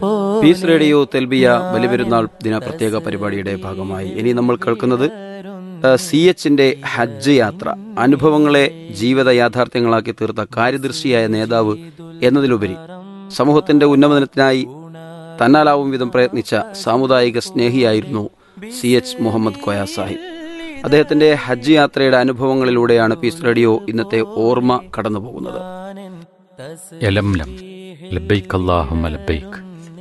piece radio തെൽബിയ Baliperunnal ദിന പ്രത്യേക പരിപാടിയുടെ ഭാഗമായി ഇനി നമ്മൾ കേൾക്കുന്നത് സി എച്ചിന്റെ ഹജ്ജ് യാത്ര അനുഭവങ്ങളെ ജീവിത യാഥാർത്ഥ്യങ്ങളാക്കി തീർത്ത കാര്യദർശിയായ നേതാവ് എന്നതിലുപരി സമൂഹത്തിന്റെ ഉന്നമനത്തിനായി തന്നാലാവും വിധം പ്രയത്നിച്ച സാമുദായിക സ്നേഹിയായിരുന്നു സി എച്ച് മുഹമ്മദ് കോയ സാഹിബ് അദ്ദേഹത്തിന്റെ ഹജ്ജ് യാത്രയുടെ അനുഭവങ്ങളിലൂടെയാണ് പീസ് റേഡിയോ ഇന്നത്തെ ഓർമ്മ കടന്നുപോകുന്നത് എലംലം ലബൈക്ക് അല്ലാഹുമ്മ ലബൈക്ക്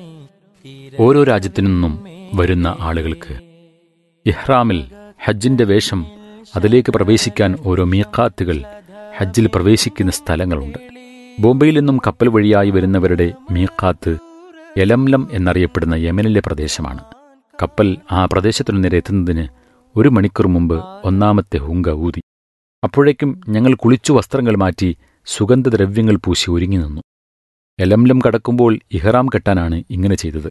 ഓരോ രാജ്യത്തു നിന്നും വരുന്ന ആളുകൾക്ക് ഇഹ്റാമിൽ ഹജ്ജിന്റെ വേഷം അതിലേക്ക് പ്രവേശിക്കാൻ ഓരോ മീക്കാത്തുകൾ ഹജ്ജിൽ പ്രവേശിക്കുന്ന സ്ഥലങ്ങളുണ്ട് ബോംബെയിൽ നിന്നും കപ്പൽ വഴിയായി വരുന്നവരുടെ മീക്കാത്ത് എലംലം എന്നറിയപ്പെടുന്ന യമനിലെ പ്രദേശമാണ് കപ്പൽ ആ പ്രദേശത്തിനു നേരെ എത്തുന്നതിന് ഒരു മണിക്കൂർ മുമ്പ് ഒന്നാമത്തെ ഹുങ്ക ഊതി അപ്പോഴേക്കും ഞങ്ങൾ കുളിച്ചു വസ്ത്രങ്ങൾ മാറ്റി സുഗന്ധദ്രവ്യങ്ങൾ പൂശി ഒരുങ്ങി നിന്നു എലംലം കടക്കുമ്പോൾ ഇഹ്റാം കെട്ടാനാണ് ഇങ്ങനെ ചെയ്തത്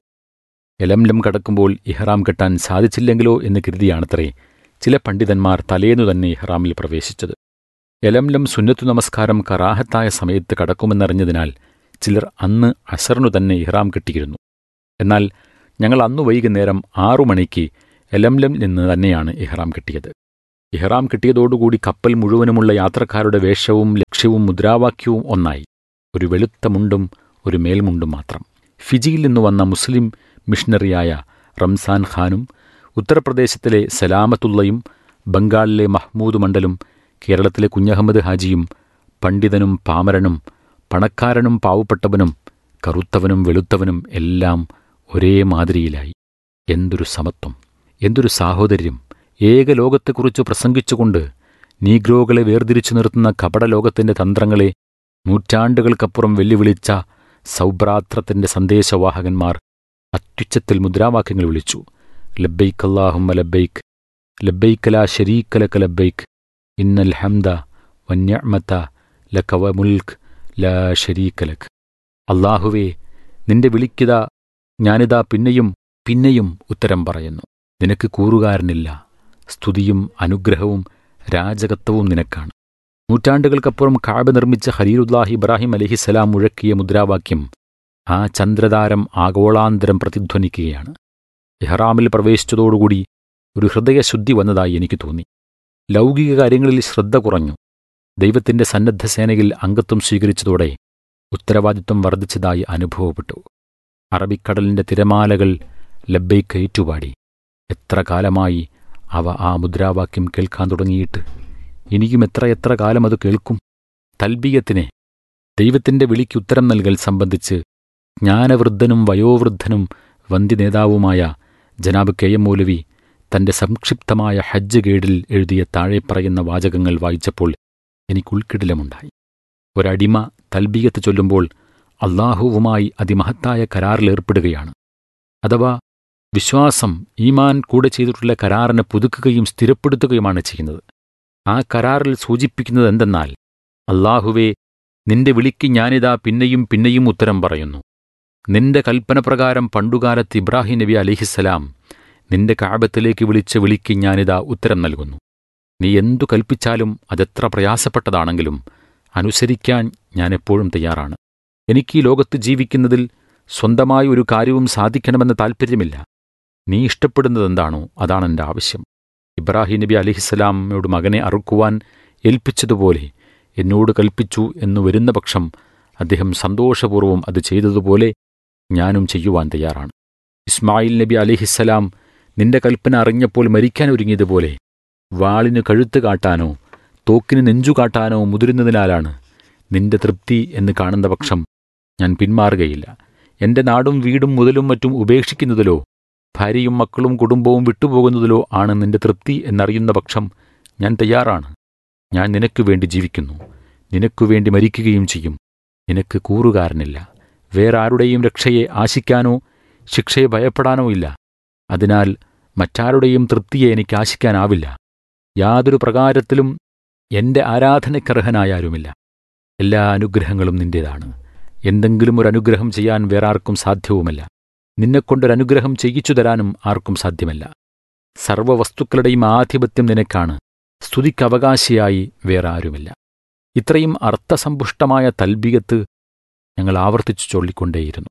എലംലം കടക്കുമ്പോൾ ഇഹ്റാം കെട്ടാൻ സാധിച്ചില്ലെങ്കിലോ എന്ന് കരുതിയാണത്രേ ചില പണ്ഡിതന്മാർ തലേന്നു തന്നെ ഇഹ്റാമിൽ പ്രവേശിച്ചത് എലംലം സുന്നത്തു നമസ്കാരം കറാഹത്തായ സമയത്ത് കടക്കുമെന്നറിഞ്ഞതിനാൽ ചിലർ അന്ന് അസറിനു തന്നെ ഇഹ്റാം കെട്ടിയിരുന്നു എന്നാൽ ഞങ്ങൾ അന്നു വൈകുന്നേരം ആറു മണിക്ക് എലംലം നിന്ന് തന്നെയാണ് ഇഹ്റാം കെട്ടിയത് ഇഹ്റാം കിട്ടിയതോടുകൂടി കപ്പൽ മുഴുവനുമുള്ള യാത്രക്കാരുടെ വേഷവും ലക്ഷ്യവും മുദ്രാവാക്യവും ഒന്നായി ഒരു വെളുത്ത മുണ്ടും ഒരു മേൽമുണ്ടും മാത്രം ഫിജിയിൽ നിന്ന് വന്ന മുസ്ലിം മിഷണറിയായ റംസാൻ ഖാനും ഉത്തർപ്രദേശത്തിലെ സലാമത്തുള്ളയും ബംഗാളിലെ മഹ്മൂദ് മണ്ഡലും കേരളത്തിലെ കുഞ്ഞഹമ്മദ് ഹാജിയും പണ്ഡിതനും പാമരനും പണക്കാരനും പാവപ്പെട്ടവനും കറുത്തവനും വെളുത്തവനും എല്ലാം ഒരേ മാതിരിയിലായി എന്തൊരു സമത്വം എന്തൊരു സാഹോദര്യം ഏകലോകത്തെക്കുറിച്ച് പ്രസംഗിച്ചുകൊണ്ട് നീഗ്രോകളെ വേർതിരിച്ചു നിർത്തുന്ന കപടലോകത്തിന്റെ തന്ത്രങ്ങളെ നൂറ്റാണ്ടുകൾക്കപ്പുറം വെല്ലുവിളിച്ച സൗഭ്രാത്രത്തിന്റെ സന്ദേശവാഹകന്മാർ അത്യുച്ചത്തിൽ മുദ്രാവാക്യങ്ങൾ വിളിച്ചു ലബ്ബൈക്ക് അല്ലാഹുമ്മ ലബ്ബൈക്ക് ലബ്ബൈക്ക് ലാ ശരീക ലക ലബ്ബൈക്ക് ഇന്നൽ ഹംദ വന്യമത്ത ലക വ മുൽക്ക് ലാ ശരീക ലക് അള്ളാഹുവേ നിന്റെ വിളിക്കിത ഞാനിതാ പിന്നെയും പിന്നെയും ഉത്തരം പറയുന്നു നിനക്ക് കൂറുകാരനില്ല സ്തുതിയും അനുഗ്രഹവും രാജകത്വവും നിനക്കാണ് നൂറ്റാണ്ടുകൾക്കപ്പുറം കാബ നിർമ്മിച്ച ഖലീലുല്ലാഹി ഇബ്രാഹിം അലഹിസലാം മുഴക്കിയ മുദ്രാവാക്യം ആ ചന്ദ്രതാരം ആഗോളാന്തരം പ്രതിധ്വനിക്കുകയാണ് ഇഹ്റാമിൽ പ്രവേശിച്ചതോടുകൂടി ഒരു ഹൃദയശുദ്ധി വന്നതായി എനിക്ക് തോന്നി ലൗകിക കാര്യങ്ങളിൽ ശ്രദ്ധ കുറഞ്ഞു ദൈവത്തിന്റെ സന്നദ്ധ സേനയിൽ അംഗത്വം സ്വീകരിച്ചതോടെ ഉത്തരവാദിത്വം വർദ്ധിച്ചതായി അനുഭവപ്പെട്ടു അറബിക്കടലിന്റെ തിരമാലകൾ ലബ്ബൈക്ക് ഏറ്റുപാടി എത്ര കാലമായി അവ ആ മുദ്രാവാക്യം കേൾക്കാൻ തുടങ്ങിയിട്ട് ഇനിയും എത്ര എത്ര കാലം അത് കേൾക്കും തൽബീയത്തിനെ ദൈവത്തിന്റെ വിളിക്ക് ഉത്തരം നൽകൽ സംബന്ധിച്ച് ജ്ഞാനവൃദ്ധനും വയോവൃദ്ധനും വന്ധ്യനേതാവുമായ ജനാബ് കെ എം മൗലവി തന്റെ സംക്ഷിപ്തമായ ഹജ്ജ് ഗേഡിൽ എഴുതിയ താഴെ പറയുന്ന വാചകങ്ങൾ വായിച്ചപ്പോൾ എനിക്ക് ഉൾക്കിടിലമുണ്ടായി ഒരടിമ തൽബീയത്ത് ചൊല്ലുമ്പോൾ അള്ളാഹുവുമായി അതിമഹത്തായ കരാറിലേർപ്പെടുകയാണ് അഥവാ വിശ്വാസം ഈമാൻ കൂടെ ചെയ്തിട്ടുള്ള കരാറിനെ പുതുക്കുകയും സ്ഥിരപ്പെടുത്തുകയുമാണ് ചെയ്യുന്നത് ആ കരാറിൽ സൂചിപ്പിക്കുന്നത് എന്തെന്നാൽ അള്ളാഹുവേ നിന്റെ വിളിക്ക് ഞാനിതാ പിന്നെയും പിന്നെയും ഉത്തരം പറയുന്നു നിന്റെ കൽപ്പന പ്രകാരം പണ്ടുകാലത്ത് ഇബ്രാഹിം നബി അലിഹിസ്സലാം നിന്റെ കാബത്തിലേക്ക് വിളിച്ച വിളിക്ക് ഞാനിതാ ഉത്തരം നൽകുന്നു നീ എന്തു കൽപ്പിച്ചാലും അതെത്ര പ്രയാസപ്പെട്ടതാണെങ്കിലും അനുസരിക്കാൻ ഞാൻ എപ്പോഴും തയ്യാറാണ് എനിക്ക് ഈ ലോകത്ത് ജീവിക്കുന്നതിൽ സ്വന്തമായി ഒരു കാര്യവും സാധിക്കണമെന്ന താൽപ്പര്യമില്ല നീ ഇഷ്ടപ്പെടുന്നതെന്താണോ അതാണ് എൻ്റെ ആവശ്യം ഇബ്രാഹിം നബി അലിഹിസ്സലാമയോട് മകനെ അറുക്കുവാൻ ഏൽപ്പിച്ചതുപോലെ എന്നോട് കൽപ്പിച്ചു എന്നു വരുന്ന പക്ഷം അദ്ദേഹം സന്തോഷപൂർവ്വം അത് ചെയ്തതുപോലെ ഞാനും ചെയ്യുവാൻ തയ്യാറാണ് ഇസ്മായിൽ നബി അലിഹിസ്സലാം നിന്റെ കൽപ്പന അറിഞ്ഞപ്പോൾ മരിക്കാൻ ഒരുങ്ങിയതുപോലെ വാളിന് കഴുത്ത് കാട്ടാനോ തോക്കിന് നെഞ്ചു കാട്ടാനോ മുതിരുന്നതിനാലാണ് നിന്റെ തൃപ്തി എന്ന് കാണുന്ന പക്ഷം ഞാൻ പിന്മാറുകയില്ല എന്റെ നാടും വീടും മുതലും മറ്റും ഉപേക്ഷിക്കുന്നതിലോ ഭാര്യയും മക്കളും കുടുംബവും വിട്ടുപോകുന്നതിലോ ആണ് നിന്റെ തൃപ്തി എന്നറിയുന്ന പക്ഷം ഞാൻ തയ്യാറാണ് ഞാൻ നിനക്കു വേണ്ടി ജീവിക്കുന്നു നിനക്കു വേണ്ടി മരിക്കുകയും ചെയ്യും നിനക്ക് കൂറുകാരനില്ല വേറെ ആരുടെയും രക്ഷയെ ആശിക്കാനോ ശിക്ഷയെ ഭയപ്പെടാനോ ഇല്ല അതിനാൽ മറ്റാരുടെയും തൃപ്തിയെ എനിക്ക് ആശിക്കാനാവില്ല യാതൊരു പ്രകാരത്തിലും എന്റെ ആരാധനയ്ക്കർഹനായാരുമില്ല എല്ലാ അനുഗ്രഹങ്ങളും നിന്റേതാണ് എന്തെങ്കിലും ഒരു അനുഗ്രഹം ചെയ്യാൻ വേറെ ആർക്കും സാധ്യവുമല്ല നിന്നെക്കൊണ്ടൊരനുഗ്രഹം ചെയ്യിച്ചു തരാനും ആർക്കും സാധ്യമല്ല സർവ്വവസ്തുക്കളുടെയും ആധിപത്യം നിനക്കാണ് സ്തുതിക്കവകാശിയായി വേറെ ആരുമില്ല ഇത്രയും അർത്ഥസമ്പുഷ്ടമായ തൽബിയത്ത് ഞങ്ങൾ ആവർത്തിച്ചു ചൊല്ലിക്കൊണ്ടേയിരുന്നു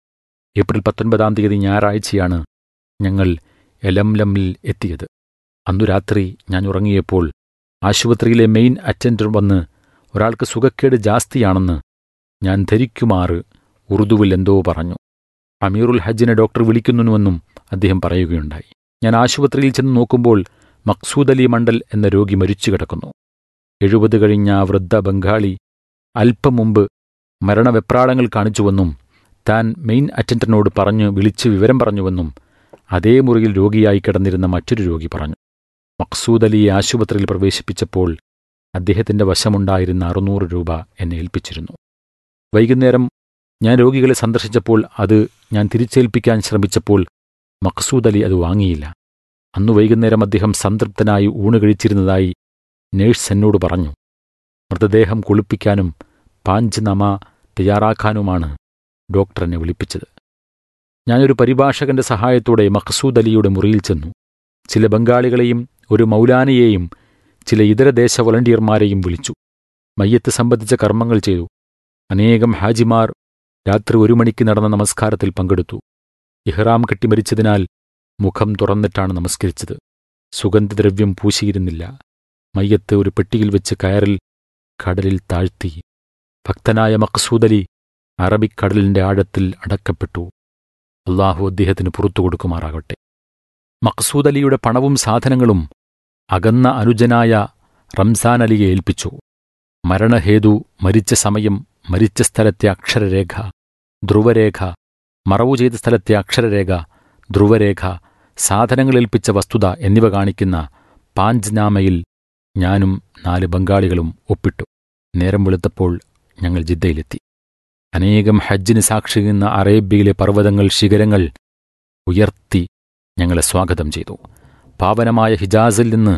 ഏപ്രിൽ പത്തൊൻപതാം തീയതി ഞായറാഴ്ചയാണ് ഞങ്ങൾ എലംലമിൽ എത്തിയത് അന്നു രാത്രി ഞാൻ ഉറങ്ങിയപ്പോൾ ആശുപത്രിയിലെ മെയിൻ അറ്റൻഡർ വന്ന് ഒരാൾക്ക് സുഖക്കേട് ജാസ്തിയാണെന്ന് ഞാൻ ധരിക്കുമാറ് ഉറുദുവിൽ എന്തോ പറഞ്ഞു അമീറുൽ ഹജ്ജിനെ ഡോക്ടർ വിളിക്കുന്നുവെന്നും അദ്ദേഹം പറയുകയുണ്ടായി ഞാൻ ആശുപത്രിയിൽ ചെന്ന് നോക്കുമ്പോൾ മക്സൂദ് അലി മണ്ഡൽ എന്ന രോഗി മരിച്ചു കിടക്കുന്നു എഴുപത് കഴിഞ്ഞ ആ വൃദ്ധ ബംഗാളി അല്പം മുമ്പ് മരണവെപ്രാളങ്ങൾ കാണിച്ചുവെന്നും താൻ മെയിൻ അറ്റൻഡറിനോട് പറഞ്ഞു വിളിച്ച് വിവരം പറഞ്ഞുവെന്നും അതേ മുറിയിൽ രോഗിയായി കിടന്നിരുന്ന മറ്റൊരു രോഗി പറഞ്ഞു മക്സൂദ് അലിയെ ആശുപത്രിയിൽ പ്രവേശിപ്പിച്ചപ്പോൾ അദ്ദേഹത്തിന്റെ വശമുണ്ടായിരുന്ന അറുന്നൂറ് രൂപ എന്നെ ഏൽപ്പിച്ചിരുന്നു വൈകുന്നേരം ഞാൻ രോഗികളെ സന്ദർശിച്ചപ്പോൾ അത് ഞാൻ തിരിച്ചേൽപ്പിക്കാൻ ശ്രമിച്ചപ്പോൾ മക്സൂദ് അലി അത് വാങ്ങിയില്ല അന്നു വൈകുന്നേരം അദ്ദേഹം സംതൃപ്തനായി ഊണ് കഴിച്ചിരുന്നതായി നേഴ്സ് എന്നോട് പറഞ്ഞു മൃതദേഹം കുളിപ്പിക്കാനും പാഞ്ച് നമ തയ്യാറാക്കാനുമാണ് ഡോക്ടർ എന്നെ വിളിപ്പിച്ചത് ഞാനൊരു പരിഭാഷകന്റെ സഹായത്തോടെ മഖ്സൂദ് അലിയുടെ മുറിയിൽ ചെന്നു ചില ബംഗാളികളെയും ഒരു മൗലാനയെയും ചില ഇതര ദേശ വളണ്ടിയർമാരെയും വിളിച്ചു മയ്യത്ത് സംബന്ധിച്ച കർമ്മങ്ങൾ ചെയ്തു അനേകം ഹാജിമാർ രാത്രി ഒരു മണിക്ക് നടന്ന നമസ്കാരത്തിൽ പങ്കെടുത്തു ഇഹ്റാം കെട്ടി മരിച്ചതിനാൽ മുഖം തുറന്നിട്ടാണ് നമസ്കരിച്ചത് സുഗന്ധദ്രവ്യം പൂശിയിരുന്നില്ല മയ്യത്ത് ഒരു പെട്ടിയിൽ വെച്ച് കയറിൽ കടലിൽ താഴ്ത്തി ഭക്തനായ മക്സൂദലി അറബിക്കടലിന്റെ ആഴത്തിൽ അടക്കപ്പെട്ടു അള്ളാഹു അദ്ദേഹത്തിന് പുറത്തു കൊടുക്കുമാറാകട്ടെ മക്സൂദ് അലിയുടെ പണവും സാധനങ്ങളും അകന്ന അനുജനായ റംസാൻ അലിയെ ഏൽപ്പിച്ചു മരണഹേതു മരിച്ച സമയം മരിച്ച സ്ഥലത്തെ അക്ഷരരേഖ ധ്രുവരേഖ മറവു ചെയ്ത സ്ഥലത്തെ അക്ഷരരേഖ ധ്രുവരേഖ സാധനങ്ങൾ ഏൽപ്പിച്ച വസ്തുത എന്നിവ കാണിക്കുന്ന പാഞ്ച്നാമയിൽ ഞാനും നാല് ബംഗാളികളും ഒപ്പിട്ടു നേരം വെളുത്തപ്പോൾ ഞങ്ങൾ ജിദ്ദയിലെത്തി അനേകം ഹജ്ജിന് സാക്ഷിക്കുന്ന അറേബ്യയിലെ പർവ്വതങ്ങൾ ശിഖരങ്ങൾ ഉയർത്തി ഞങ്ങളെ സ്വാഗതം ചെയ്തു പാവനമായ ഹിജാസിൽ നിന്ന്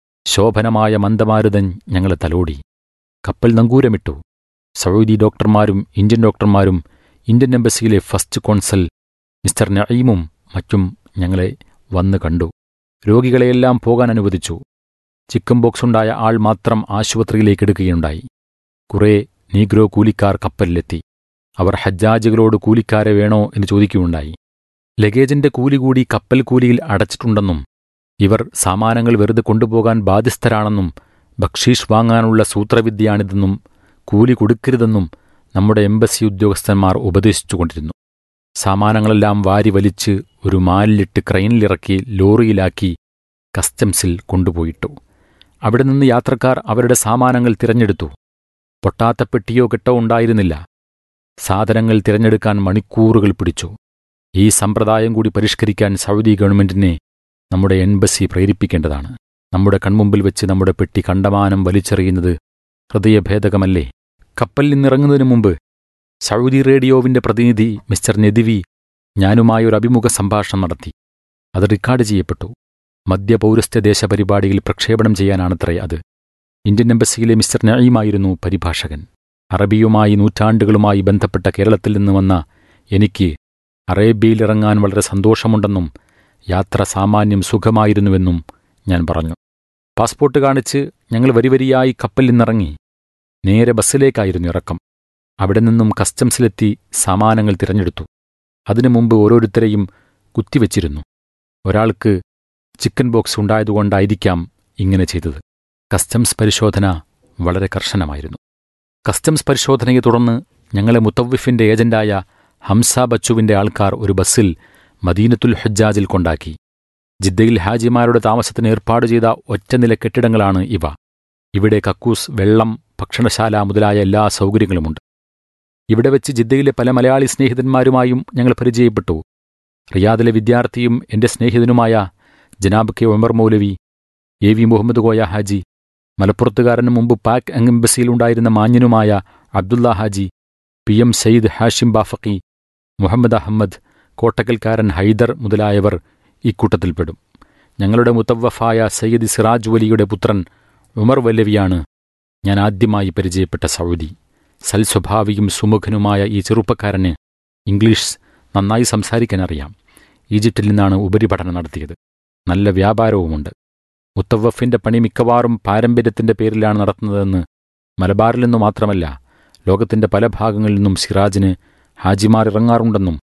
ശോഭനമായ മന്ദമാരുതൻ ഞങ്ങളെ തലോടി കപ്പൽ നങ്കൂരമിട്ടു സൗദി ഡോക്ടർമാരും ഇന്ത്യൻ ഡോക്ടർമാരും ഇന്ത്യൻ എംബസിയിലെ ഫസ്റ്റ് കോൺസൽ മിസ്റ്റർ നഈമും മറ്റും ഞങ്ങളെ വന്ന് കണ്ടു രോഗികളെയെല്ലാം പോകാൻ അനുവദിച്ചു ചിക്കൻ ബോക്സ് ഉണ്ടായ ആൾ മാത്രം ആശുപത്രിയിലേക്ക് എടുക്കുകയുണ്ടായി കുറേ നീഗ്രോ കൂലിക്കാർ കപ്പലിലെത്തി അവർ ഹജ്ജാജുകളോട് കൂലിക്കാരെ വേണോ എന്ന് ചോദിക്കുകയുണ്ടായി ലഗേജിന്റെ കൂലി കൂടി കപ്പൽ കൂലിയിൽ അടച്ചിട്ടുണ്ടെന്നും ഇവർ സാമാനങ്ങൾ വെറുതെ കൊണ്ടുപോകാൻ ബാധ്യസ്ഥരാണെന്നും ബക്ഷീഷ് വാങ്ങാനുള്ള സൂത്രവിദ്യയാണിതെന്നും കൂലി കൊടുക്കരുതെന്നും നമ്മുടെ എംബസി ഉദ്യോഗസ്ഥന്മാർ ഉപദേശിച്ചുകൊണ്ടിരുന്നു സാമാനങ്ങളെല്ലാം വാരി വലിച്ച് ഒരു മാലിലിട്ട് ക്രെയിനിലിറക്കി ലോറിയിലാക്കി കസ്റ്റംസിൽ കൊണ്ടുപോയിട്ടു അവിടെ നിന്ന് യാത്രക്കാർ അവരുടെ സാമാനങ്ങൾ തിരഞ്ഞെടുത്തു പൊട്ടാത്ത പെട്ടിയോ കെട്ടോ ഉണ്ടായിരുന്നില്ല സാധനങ്ങൾ തിരഞ്ഞെടുക്കാൻ മണിക്കൂറുകൾ പിടിച്ചു ഈ സമ്പ്രദായം കൂടി പരിഷ്കരിക്കാൻ സൗദി ഗവൺമെന്റിനെ നമ്മുടെ എംബസി പ്രേരിപ്പിക്കേണ്ടതാണ് നമ്മുടെ കൺമുമ്പിൽ വെച്ച് നമ്മുടെ പെട്ടി കണ്ടമാനം വലിച്ചെറിയുന്നത് ഹൃദയഭേദകമല്ലേ കപ്പലിൽ നിന്നിറങ്ങുന്നതിനു മുമ്പ് സൗദി റേഡിയോവിന്റെ പ്രതിനിധി മിസ്റ്റർ നെദിവി ഞാനുമായി ഒരു അഭിമുഖ സംഭാഷണം നടത്തി അത് റെക്കോർഡ് ചെയ്യപ്പെട്ടു മധ്യപൗരസ്ത്യ ദേശപരിപാടിയിൽ പ്രക്ഷേപണം ചെയ്യാനാണത്രേ അത് ഇന്ത്യൻ എംബസിയിലെ മിസ്റ്റർ നഈമായിരുന്നു പരിഭാഷകൻ അറബിയുമായി നൂറ്റാണ്ടുകളുമായി ബന്ധപ്പെട്ട കേരളത്തിൽ നിന്ന് വന്ന എനിക്ക് അറേബ്യയിലിറങ്ങാൻ വളരെ സന്തോഷമുണ്ടെന്നും യാത്ര സാമാന്യം സുഖമായിരുന്നുവെന്നും ഞാൻ പറഞ്ഞു പാസ്പോർട്ട് കാണിച്ച് ഞങ്ങൾ വരിവരിയായി കപ്പലിൽ നിന്നിറങ്ങി നേരെ ബസ്സിലേക്കായിരുന്നു ഇറക്കം അവിടെ നിന്നും കസ്റ്റംസിലെത്തി സാമാനങ്ങൾ തിരഞ്ഞെടുത്തു അതിനു മുമ്പ് ഓരോരുത്തരെയും കുത്തിവെച്ചിരുന്നു ഒരാൾക്ക് ചിക്കൻ ബോക്സ് ഉണ്ടായതുകൊണ്ടായിരിക്കാം ഇങ്ങനെ ചെയ്തത് കസ്റ്റംസ് പരിശോധന വളരെ കർശനമായിരുന്നു കസ്റ്റംസ് പരിശോധനയെ തുടർന്ന് ഞങ്ങളെ മുത്തവ്വിഫിന്റെ ഏജന്റായ ഹംസ ബച്ചുവിന്റെ ആൾക്കാർ ഒരു ബസ്സിൽ മദീനത്തുൽ ഹജ്ജാജിൽ കൊണ്ടാക്കി ജിദ്ദയിൽ ഹാജിമാരുടെ താമസത്തിന് ഏർപ്പാട് ചെയ്ത ഒറ്റനില കെട്ടിടങ്ങളാണ് ഇവ ഇവിടെ കക്കൂസ് വെള്ളം ഭക്ഷണശാല മുതലായ എല്ലാ സൗകര്യങ്ങളുമുണ്ട് ഇവിടെ വെച്ച് ജിദ്ദയിലെ പല മലയാളി സ്നേഹിതന്മാരുമായും ഞങ്ങൾ പരിചയപ്പെട്ടു റിയാദിലെ വിദ്യാർത്ഥിയും എന്റെ സ്നേഹിതനുമായ ജനാബ് K Omar Maulavi A V Mohammed Koya Haji മലപ്പുറത്തുകാരന് മുമ്പ് പാക് എംബസിയിലുണ്ടായിരുന്ന മാന്യനുമായ അബ്ദുള്ള ഹാജി പി എം സയ്യിദ് ഹാഷിം ബാഫക്കി മുഹമ്മദ് അഹമ്മദ് കോട്ടക്കൽക്കാരൻ ഹൈദർ മുതലായവർ ഇക്കൂട്ടത്തിൽപ്പെടും ഞങ്ങളുടെ മുത്തവ്വഫായ സയ്യിദ് സിറാജ് വലിയുടെ പുത്രൻ ഉമർ വല്ലവിയാണ് ഞാൻ ആദ്യമായി പരിചയപ്പെട്ട സൗദി സൽസ്വഭാവിയും സുമുഖനുമായ ഈ ചെറുപ്പക്കാരന് ഇംഗ്ലീഷ് നന്നായി സംസാരിക്കാൻ അറിയാം ഈജിപ്തിൽ നിന്നാണ് ഉപരിപഠനം നടത്തിയത് നല്ല വ്യാപാരവുമുണ്ട് മുത്തവഫിന്റെ പണി മിക്കവാറും പാരമ്പര്യത്തിന്റെ പേരിലാണ് നടത്തുന്നതെന്ന് മലബാറിൽ നിന്നു മാത്രമല്ല ലോകത്തിന്റെ പല ഭാഗങ്ങളിൽ നിന്നും സിറാജിന് ഹാജിമാർ ഇറങ്ങാറുണ്ടെന്നും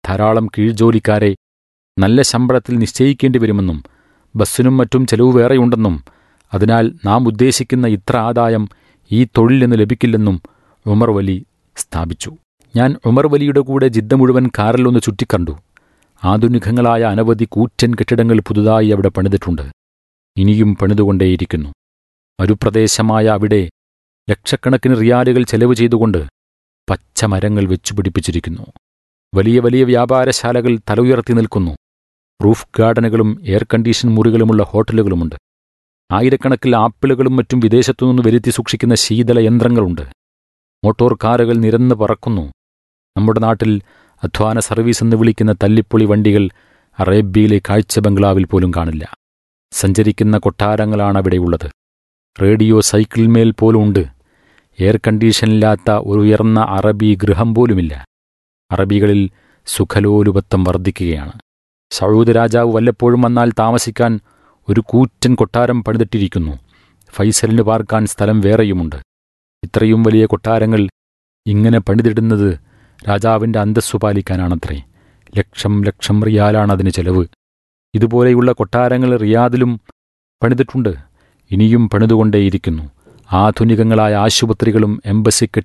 ധാരാളം കീഴ്ജോലിക്കാരെ നല്ല ശമ്പളത്തിൽ നിശ്ചയിക്കേണ്ടി വരുമെന്നും ബസ്സിനും മറ്റും ചെലവ് വേറെയുണ്ടെന്നും അതിനാൽ നാം ഉദ്ദേശിക്കുന്ന ഇത്ര ആദായം ഈ തൊഴിൽ നിന്ന് ലഭിക്കില്ലെന്നും ഉമർ വലി സ്ഥാപിച്ചു ഞാൻ ഉമർ വലിയുടെ കൂടെ ജിദ്ദ മുഴുവൻ കാറിലൊന്ന് ചുറ്റിക്കണ്ടു ആധുനികങ്ങളായ അനവധി കൂറ്റൻ കെട്ടിടങ്ങൾ പുതുതായി അവിടെ പണിതിട്ടുണ്ട് ഇനിയും പണിതുകൊണ്ടേയിരിക്കുന്നു മരുപ്രദേശമായ അവിടെ ലക്ഷക്കണക്കിന് റിയാലുകൾ ചെലവ് ചെയ്തുകൊണ്ട് പച്ചമരങ്ങൾ വെച്ചുപിടിപ്പിച്ചിരിക്കുന്നു വലിയ വലിയ വ്യാപാരശാലകൾ തല ഉയർത്തി നിൽക്കുന്നു റൂഫ് ഗാർഡനുകളും എയർ കണ്ടീഷൻ മുറികളുമുള്ള ഹോട്ടലുകളുമുണ്ട് ആയിരക്കണക്കിൽ ആപ്പിളുകളും മറ്റും വിദേശത്തുനിന്ന് വരുത്തി സൂക്ഷിക്കുന്ന ശീതല യന്ത്രങ്ങളുണ്ട് മോട്ടോർ കാറുകൾ നിരന്ന് പറക്കുന്നു നമ്മുടെ നാട്ടിൽ അധ്വാന സർവീസ് എന്ന് വിളിക്കുന്ന തല്ലിപ്പൊളി വണ്ടികൾ അറേബ്യയിലെ കാഴ്ച ബംഗ്ലാവിൽ പോലും കാണില്ല സഞ്ചരിക്കുന്ന കൊട്ടാരങ്ങളാണ് അവിടെയുള്ളത് റേഡിയോ സൈക്കിളിന്മേൽ പോലും ഉണ്ട് എയർ കണ്ടീഷനില്ലാത്ത ഒരു ഉയർന്ന അറബി ഗൃഹം പോലുമില്ല അറബികളിൽ സുഖലോലുപത്വം വർദ്ധിക്കുകയാണ് സൗദ് രാജാവ് വല്ലപ്പോഴും വന്നാൽ താമസിക്കാൻ ഒരു കൂറ്റൻ കൊട്ടാരം പണിതിട്ടിരിക്കുന്നു ഫൈസലിന് പാർക്കാൻ സ്ഥലം വേറെയുമുണ്ട് ഇത്രയും വലിയ കൊട്ടാരങ്ങൾ ഇങ്ങനെ പണിതിടുന്നത് രാജാവിൻ്റെ അന്തസ്സു പാലിക്കാനാണത്രേ ലക്ഷം ലക്ഷം റിയാലാണ് അതിന് ചെലവ് ഇതുപോലെയുള്ള കൊട്ടാരങ്ങൾ റിയാദിലും പണിതിട്ടുണ്ട് ഇനിയും പണിതുകൊണ്ടേയിരിക്കുന്നു ആധുനികങ്ങളായ ആശുപത്രികളും എംബസി